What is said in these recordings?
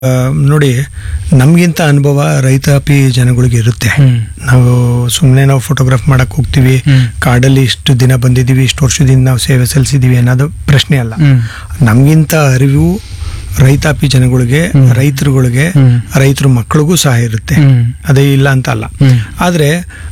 ಆ, ನೋಡಿ ನಮಗಿಂತ ಅನುಭವ ರೈತಾಪಿ ಜನಗಳಿಗೆ ಇರುತ್ತೆ ಹ್ಮ್. ನಾವು ಸುಮ್ಮನೆ ನಾವು ಫೋಟೋಗ್ರಾಫ್ ಮಾಡಕ್ ಹೋಗ್ತೀವಿ ಹ್ಮ್. ಕಾಡಲ್ಲಿ ಇಷ್ಟು ದಿನ ಬಂದಿದ್ದೀವಿ ಇಷ್ಟು ವರ್ಷದಿಂದ ನಾವು ಸೇವೆ ಸಲ್ಲಿಸಿದ್ದೀವಿ ಅನ್ನೋದು ಪ್ರಶ್ನೆ ಅಲ್ಲ ಹ್ಮ್. ನಮಗಿಂತ ಅರಿವು ರೈತಾಪಿ ಜನಗಳಿಗೆ ಹ್ಮ್. ರೈತರುಗಳಿಗೆ ಹ್ಮ್. ರೈತರ ಮಕ್ಕಳಿಗೂ ಸಹ ಇರುತ್ತೆ ಹ್ಮ್. ಅದೇ ಇಲ್ಲ ಅಂತ ಅಲ್ಲ ಹ್ಮ್. ಆದರೆ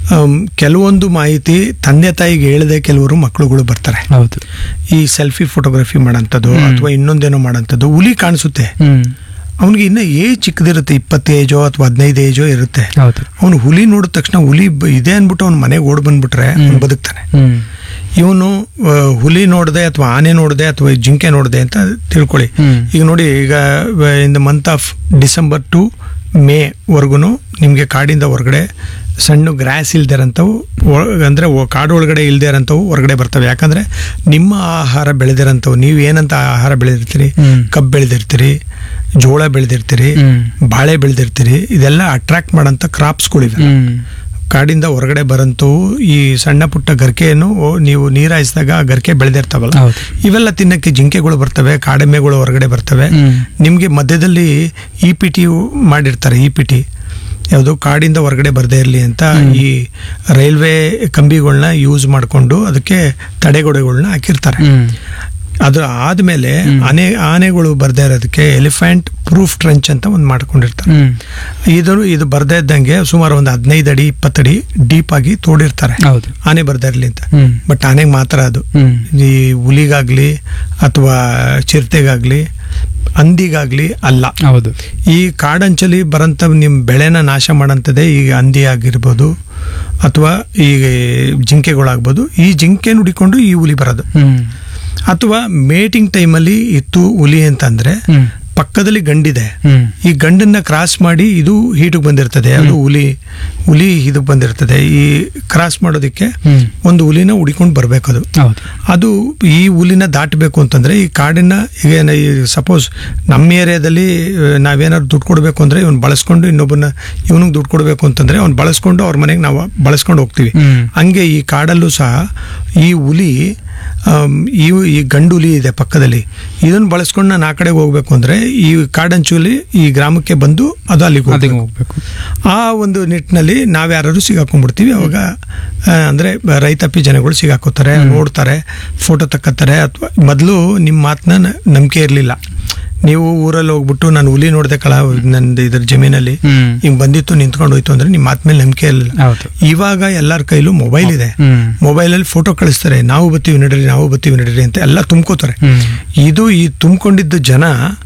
ಕೆಲವೊಂದು ಮಾಹಿತಿ ತಂದೆ ತಾಯಿಗೆ ಹೇಳದೆ ಕೆಲವರು ಮಕ್ಕಳುಗಳು ಬರ್ತಾರೆ ಹೌದು ಈ ಸೆಲ್ಫಿ ಫೋಟೋಗ್ರಫಿ ಮಾಡೋಂಥದ್ದು ಹ್ಮ್. ಅಥವಾ ಇನ್ನೊಂದೇನೋ ಮಾಡೋಂಥದ್ದು ಹುಲಿ ಕಾಣಿಸುತ್ತೆ ಹ್ಮ್ ಅವನಿಗೆ ಇನ್ನ ಏಜ್ ಚಿಕ್ಕದಿರುತ್ತೆ ಇಪ್ಪತ್ತು ಏಜೋ ಅಥವಾ ಹದಿನೈದು ಏಜೋ ಇರುತ್ತೆ ಹೌದು ಅವನು ಹುಲಿ ನೋಡಿದ ತಕ್ಷಣ ಹುಲಿ ಬ- ಇದೆ ಅಂದ್ಬಿಟ್ಟು ಅವ್ನ ಮನೆಗೆ ಓಡ್ ಬಂದ್ಬಿಟ್ರೆ ಅವ್ನು ಹ್ಮ್. ಬದುಕ್ತಾನೆ ಹ್ಮ್ ಇವನು ಹುಲಿ ನೋಡಿದೆ ಅಥವಾ ಆನೆ ನೋಡಿದೆ ಅಥವಾ ಜಿಂಕೆ ನೋಡಿದೆ ಅಂತ ತಿಳ್ಕೊಳ್ಳಿ ಹ್ಮ್. ಈಗ ನೋಡಿ ಈಗ in the month of December to May ವರ್ಗುನು ನಿಮಗೆ ಕಾಡಿಂದ ಹೊರಗಡೆ ಸಣ್ಣ ಗ್ರಾಸ್ ಇಲ್ದೇ ಇರೋಂಥವು ಅಂದರೆ ಕಾಡು ಒಳಗಡೆ ಇಲ್ದೇ ಇರೋಂಥವು ಹೊರಗಡೆ ಬರ್ತವೆ ಯಾಕಂದರೆ ನಿಮ್ಮ ಆಹಾರ ಬೆಳೆದಿರೋಂಥವು ನೀವು ಏನಂತ ಆಹಾರ ಬೆಳೆದಿರ್ತೀರಿ ಹ್ಮ್. ಕಬ್ಬು ಬೆಳೆದಿರ್ತೀರಿ ಜೋಳ ಬೆಳೆದಿರ್ತೀರಿ ಹ್ಮ್. ಬಾಳೆ ಬೆಳೆದಿರ್ತೀರಿ ಇದೆಲ್ಲ ಅಟ್ರಾಕ್ಟ್ ಮಾಡೋಂಥ ಕ್ರಾಪ್ಸ್ಗಳಿವೆ ಹ್ಮ್ ಕಾಡಿಂದ ಹೊರಗಡೆ ಬರಂತವು ಈ ಸಣ್ಣ ಪುಟ್ಟ ಗರಿಕೆಯನ್ನು ನೀವು ನೀರು ಹಾಯಿಸಿದಾಗ ಆ ಗರಿಕೆ ಬೆಳೆದಿರ್ತಾವಲ್ಲ ಹೌದು ಇವೆಲ್ಲ ತಿನ್ನಕ್ಕೆ ಜಿಂಕೆಗಳು ಬರ್ತವೆ ಕಾಡೆಮ್ಮೆಗಳು ಹೊರಗಡೆ ಬರ್ತವೆ ಹ್ಮ್. ನಿಮಗೆ ಮಧ್ಯದಲ್ಲಿ ಇ ಪಿ ಟಿ ಮಾಡಿರ್ತಾರೆ ಇ ಪಿ ಟಿ ಯಾವುದು ಕಾಡಿಂದ ಹೊರಗಡೆ ಬರದೇ ಇರಲಿ ಅಂತ ಹ್ಮ್. ಈ ರೈಲ್ವೆ ಕಂಬಿಗಳನ್ನ ಯೂಸ್ ಮಾಡಿಕೊಂಡು ಅದಕ್ಕೆ ತಡೆಗೋಡೆಗಳನ್ನ ಹಾಕಿರ್ತಾರೆ ಹ್ಮ್ ಅದು ಆದಮೇಲೆ ಹ್ಮ್. ಆನೆ ಆನೆಗಳು ಬರ್ದೇ ಇರೋದಕ್ಕೆ ಎಲಿಫೆಂಟ್ ಪ್ರೂಫ್ ಟ್ರಂಚ್ ಅಂತ ಒಂದು ಮಾಡ್ಕೊಂಡಿರ್ತಾರೆ ಹ್ಮ್ ಇದು ಇದು ಬರ್ದೇ ಇದ್ದಂಗೆ ಸುಮಾರು ಒಂದು ಹದಿನೈದು ಅಡಿ ಇಪ್ಪತ್ತಡಿ ಡೀಪ್ ಆಗಿ ತೋಡಿರ್ತಾರೆ ಹೌದು ಆನೆ ಬರ್ದೇ ಇರಲಿ ಅಂತ ಹ್ಮ್ ಬಟ್ ಆನೆಗೆ ಮಾತ್ರ ಅದು ಹ್ಮ್ ಈ ಹುಲಿಗಾಗ್ಲಿ ಅಥವಾ ಚಿರತೆಗಾಗ್ಲಿ ಹಂದಿಗಾಗ್ಲಿ ಅಲ್ಲ ಹೌದು ಈ ಕಾಡಂಚಲಿ ಬರಂತ ನಿಮ್ಮ ಬೆಳೆನ ನಾಶ ಮಾಡೋಂಥದ್ದೇ ಈ ಹಂದಿ ಆಗಿರ್ಬೋದು ಅಥವಾ ಈ ಜಿಂಕೆಗಳಾಗ್ಬೋದು ಈ ಜಿಂಕೆ ನುಡಿಕೊಂಡು ಈ ಹುಲಿ ಬರೋದು ಹ್ಮ್ ಅಥವಾ ಮೇಟಿಂಗ್ ಟೈಮಲ್ಲಿ ಇತ್ತು ಹುಲಿ ಅಂತಂದ್ರೆ ಹ್ಮ್ ಪಕ್ಕದಲ್ಲಿ ಗಂಡಿದೆ ಹ್ಮ್ ಈ ಗಂಡನ್ನ ಕ್ರಾಸ್ ಮಾಡಿ ಇದು ಹೀಟಿಗೆ ಬಂದಿರ್ತದೆ ಅದು ಹುಲಿ ಹುಲಿ ಇದು ಬಂದಿರ್ತದೆ ಈ ಕ್ರಾಸ್ ಮಾಡೋದಕ್ಕೆ ಹ್ಮ್ ಒಂದು ಹುಲಿನ ಹುಡಿಕೊಂಡು ಬರ್ಬೇಕದು ಹೌದು ಅದು ಈ ಹುಲಿನ ದಾಟಬೇಕು ಅಂತಂದ್ರೆ ಈ ಕಾಡಿನ ಈಗ ಸಪೋಸ್ ನಮ್ಮ ಏರಿಯಾದಲ್ಲಿ ಆ, ನಾವೇನಾದ್ರು ದುಡ್ಡು ಕೊಡಬೇಕು ಅಂದ್ರೆ ಇವ್ನು ಬಳಸ್ಕೊಂಡು ಇನ್ನೊಬ್ಬನ ಇವನಿಗೆ ದುಡ್ಡು ಕೊಡಬೇಕು ಅಂತಂದ್ರೆ ಅವ್ನು ಬಳಸ್ಕೊಂಡು ಅವ್ರ ಮನೆಗೆ ನಾವು ಬಳಸ್ಕೊಂಡು ಹೋಗ್ತೀವಿ ಹ್ಮ್ ಹಂಗೆ ಈ ಕಾಡಲ್ಲೂ ಸಹ ಈ ಹುಲಿ ಆಮ್, ಈ ಈ ಗಂಡು ಹುಲಿ ಇದೆ ಪಕ್ಕದಲ್ಲಿ ಇದನ್ನು ಬಳಸ್ಕೊಂಡು ನಾನು ಆ ಕಡೆಗೆ ಹೋಗ್ಬೇಕು ಅಂದ್ರೆ ಈ ಕಾಡಂಚುಲಿ ಈ ಗ್ರಾಮಕ್ಕೆ ಬಂದು ಅದು ಅಲ್ಲಿಗೆ ಅದಿಗೆ ಹೋಗ್ಬೇಕು. ಹೋಗ್ಬೇಕು ಆ ಒಂದು ನಿಟ್ಟಿನಲ್ಲಿ ನಾವ್ಯಾರು ಸಿಗಾಕೊಂಡ್ಬಿಡ್ತೀವಿ ಅವಾಗ ಆ, ಅಂದ್ರೆ ರೈತಾಪಿ ಜನಗಳು ಸಿಗಾಕೋತಾರೆ ನೋಡ್ತಾರೆ ಫೋಟೋ ತಕ್ಕತ್ತಾರೆ ಅಥವಾ ಮೊದಲು ನಿಮ್ಮ ಮಾತನ್ನ ನಂಬಿಕೆ ಇರಲಿಲ್ಲ ನೀವು ಊರಲ್ಲಿ ಹೋಗ್ಬಿಟ್ಟು ನಾನು ಹುಲಿ ನೋಡಿದೆ ಕಳ ನಂದು ಇದ್ರ ಜಮೀನಲ್ಲಿ ಹ್ಮ್ ಹಿಂಗ್ ಬಂದಿತ್ತು ನಿಂತ್ಕೊಂಡು ಹೋಯ್ತು ಅಂದ್ರೆ ನಿಮ್ಮ ಮಾತ್ ಮೇಲೆ ನಂಬಿಕೆ ಇರಲಿಲ್ಲ ಹೌದು ಇವಾಗ ಎಲ್ಲರ ಕೈಲೂ ಮೊಬೈಲ್ ಇದೆ ಹ್ಮ್ ಮೊಬೈಲಲ್ಲಿ ಫೋಟೋ ಕಳಿಸ್ತಾರೆ ನಾವು ಬರ್ತೀವಿ ನಡೀರಿ ನಾವು ಬರ್ತೀವಿ ನಡೀರಿ ಅಂತ ಎಲ್ಲ ತುಂಬ್ಕೋತಾರೆ ಹ್ಮ್ ಇದು ಈ ತುಂಬಿಕೊಂಡಿದ್ದ ಜನ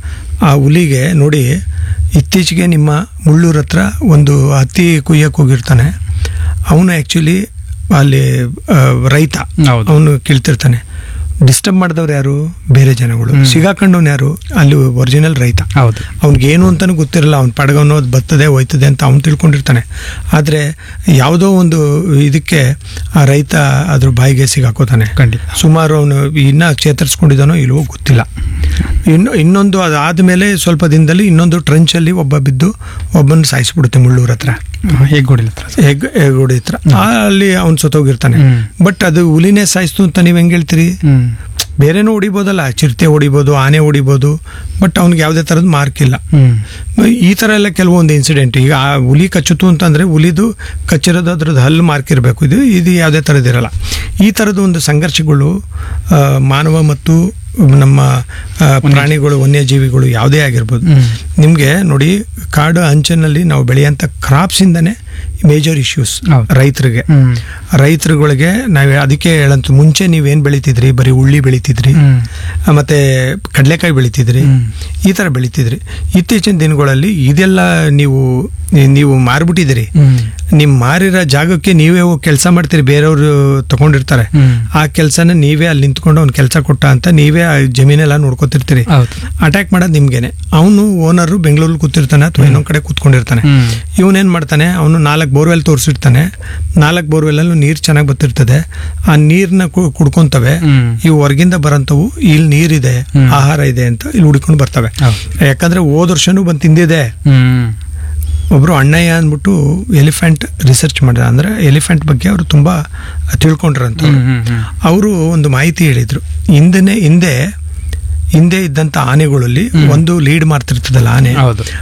ಆ ಹುಲಿಗೆ ನೋಡಿ ಇತ್ತೀಚೆಗೆ ನಿಮ್ಮ ಮುಳ್ಳೂರ್ ಹತ್ರ ಒಂದು ಹತ್ತಿ ಕುಯ್ಯಕ್ಕೆ ಹೋಗಿರ್ತಾನೆ ಅವನು ಆ್ಯಕ್ಚುಲಿ ಅಲ್ಲಿ ಆ, ರೈತ ಹೌದು ಅವನು ಕೇಳ್ತಿರ್ತಾನೆ ಡಿಸ್ಟರ್ಬ್ ಮಾಡಿದವ್ರು ಯಾರು ಬೇರೆ ಜನಗಳು ಹ್ಮ್. ಸಿಗಾಕೊಂಡವ್ನು ಯಾರು ಅಲ್ಲಿ ಒರಿಜಿನಲ್ ರೈತ ಹೌದು ಅವ್ನಿಗೆ ಏನು ಅಂತಾನೂ ಗೊತ್ತಿರಲ್ಲ ಅವ್ನ ಪಡಗವನು ಅದು ಬರ್ತದೆ ಹೋಯ್ತದೆ ಅಂತ ಅವ್ನು ತಿಳ್ಕೊಂಡಿರ್ತಾನೆ ಆದರೆ ಯಾವುದೋ ಒಂದು ಇದಕ್ಕೆ ಆ ರೈತ ಅದ್ರ ಬಾಯಿಗೆ ಸಿಗಾಕೋತಾನೆ ಖಂಡಿತ ಸುಮಾರು ಅವನು ಇನ್ನ ಚೇತರಿಸ್ಕೊಂಡಿದ್ದಾನೋ ಇಲ್ವೋ ಗೊತ್ತಿಲ್ಲ ಇನ್ನು ಇನ್ನೊಂದು ಅದಾದ್ಮೇಲೆ ಸ್ವಲ್ಪ ದಿನದಲ್ಲಿ ಇನ್ನೊಂದು ಟ್ರಂಚಲ್ಲಿ ಒಬ್ಬ ಬಿದ್ದು ಒಬ್ಬನ ಸಾಯಿಸ್ಬಿಡುತ್ತೆ ಮುಳ್ಳೂರ್ ಹತ್ರ ಹೇಗೆ ಗೋಡಿಲ್ಲ ಹತ್ರ ಹೆಗ್ ಹೆಗ್ಗೋಡಿ ಹತ್ರ ಆ, ಅಲ್ಲಿ ಅವ್ನು ಸತ್ತೋಗಿರ್ತಾನೆ ಹ್ಮ್. ಬಟ್ ಅದು ಹುಲಿನೇ ಸಾಯಿಸ್ತು ಅಂತ ನೀವ್ ಹೆಂಗ್ ಹೇಳ್ತೀರಿ ಹ್ಮ್ ಬೇರೆನೂ ಹೊಡಿಬೋದಲ್ಲ ಚಿರತೆ ಹೊಡಿಬೋದು ಆನೆ ಹೊಡಿಬೋದು ಬಟ್ ಅವ್ನಿಗೆ ಯಾವುದೇ ಥರದ ಮಾರ್ಕ್ ಇಲ್ಲ ಹ್ಮ್ ಈ ಥರ ಎಲ್ಲ ಕೆಲವೊಂದು ಇನ್ಸಿಡೆಂಟ್ ಈಗ ಆ ಹುಲಿ ಕಚ್ಚಿತು ಅಂತಂದ್ರೆ ಹುಲಿದು ಕಚ್ಚಿರೋದು ಅದ್ರದ್ದು ಹಲ್ಲು ಮಾರ್ಕ್ ಇರಬೇಕು ಇದು ಇದು ಯಾವುದೇ ಥರದ್ದಿರಲ್ಲ ಈ ಥರದ ಒಂದು ಸಂಘರ್ಷಗಳು ಆ, ಮಾನವ ಮತ್ತು ನಮ್ಮ ಆ, ಪ್ರಾಣಿಗಳು ವನ್ಯಜೀವಿಗಳು ಯಾವುದೇ ಆಗಿರ್ಬೋದು ಹ್ಮ್. ನಿಮಗೆ ನೋಡಿ ಕಾಡು ಅಂಚಿನಲ್ಲಿ ನಾವು ಬೆಳೆಯೋಂಥ ಕ್ರಾಪ್ಸಿಂದನೇ ಮೇಜರ್ ಇಶ್ಯೂಸ್ ಹೌದು. ರೈತರಿಗೆ ಹ್ಮ್ ರೈತರುಗಳಿಗೆ ನಾವು ಅದಕ್ಕೆ ಹೇಳಂತ ಮುಂಚೆ ನೀವೇನು ಬೆಳಿತಿದ್ರಿ ಬರೀ ಉಳ್ಳಿ ಬೆಳಿತಿದ್ರಿ ಹ್ಮ್ ಆ, ಮತ್ತೆ ಕಡಲೆಕಾಯಿ ಬೆಳಿತಿದ್ರಿ ಹ್ಮ್. ಈ ಥರ ಬೆಳಿತಿದ್ರಿ ಇತ್ತೀಚಿನ ದಿನಗಳಲ್ಲಿ ಇದೆಲ್ಲ ನೀವು ನೀವು ಮಾರ್ಬಿಟ್ಟಿದ್ದೀರಿ ಹ್ಮ್ ನಿಮ್ ಮಾರಿರೋ ಜಾಗಕ್ಕೆ ನೀವೇ ಹೋಗಿ ಕೆಲಸ ಮಾಡ್ತೀರಿ ಬೇರೆಯವರು ತಗೊಂಡಿರ್ತಾರೆ ಹ್ಮ್ ಆ ಕೆಲಸನ ನೀವೇ ಅಲ್ಲಿ ನಿಂತ್ಕೊಂಡು ಅವ್ನು ಕೆಲಸ ಕೊಟ್ಟ ಅಂತ ನೀವೇ ಆ ಜಮೀನೆಲ್ಲ ನೋಡ್ಕೊತಿರ್ತೀರಿ ಹೌದು ಅಟ್ಯಾಕ್ ಮಾಡೋದು ನಿಮ್ಗೇನೆ ಅವನು ಓನರು ಬೆಂಗಳೂರಲ್ಲಿ ಕೂತಿರ್ತಾನೆ ಅಥವಾ ಇನ್ನೊಂದ್ ಕಡೆ ಕೂತ್ಕೊಂಡಿರ್ತಾನೆ ಹ್ಮ್ ಇವನೇನ್ ಮಾಡ್ತಾನೆ ಅವನು ನಾಲ್ಕು ಬೋರ್ವೆಲ್ ತೋರಿಸಿರ್ತಾನೆ ನಾಲ್ಕು ಬೋರ್ವೆಲ್ಲೂ ನೀರು ಚೆನ್ನಾಗಿ ಬರ್ತಿರ್ತದೆ ಆ ನೀರ್ನ ಕು- ಕುಡ್ಕೊಂತವೆ ಹ್ಮ್ ಇವು ಹೊರಗಿಂದ ಬರಂತವು ಇಲ್ಲಿ ನೀರಿದೆ ಹ್ಮ್. ಆಹಾರ ಇದೆ ಅಂತ ಇಲ್ಲಿ ಹುಡ್ಕೊಂಡು ಬರ್ತವೆ ಹೌದು ಯಾಕಂದ್ರೆ ಹೋದ ವರ್ಷನೂ ಬಂದು ತಿಂದಿದೆ ಹ್ಮ್ ಒಬ್ರು ಅಣ್ಣಯ್ಯ ಅಂದ್ಬಿಟ್ಟು ಎಲಿಫೆಂಟ್ ರಿಸರ್ಚ್ ಮಾಡಿದ ಅಂದ್ರೆ ಎಲಿಫೆಂಟ್ ಬಗ್ಗೆ ಅವರು ತುಂಬಾ ತಿಳ್ಕೊಂಡ್ರಂತ ಹ್ಮ್ ಹ್ಮ್ ಹ್ಮ್ ಅವರು ಒಂದು ಮಾಹಿತಿ ಹೇಳಿದ್ರು ಹಿಂದನೆ ಹಿಂದೆ ಹಿಂದೆ ಇದ್ದಂತ ಆನೆಗಳಲ್ಲಿ ಒಂದು ಲೀಡ್ ಮಾಡ್ತಿರ್ತದಲ್ಲ ಆನೆ ಹೌದು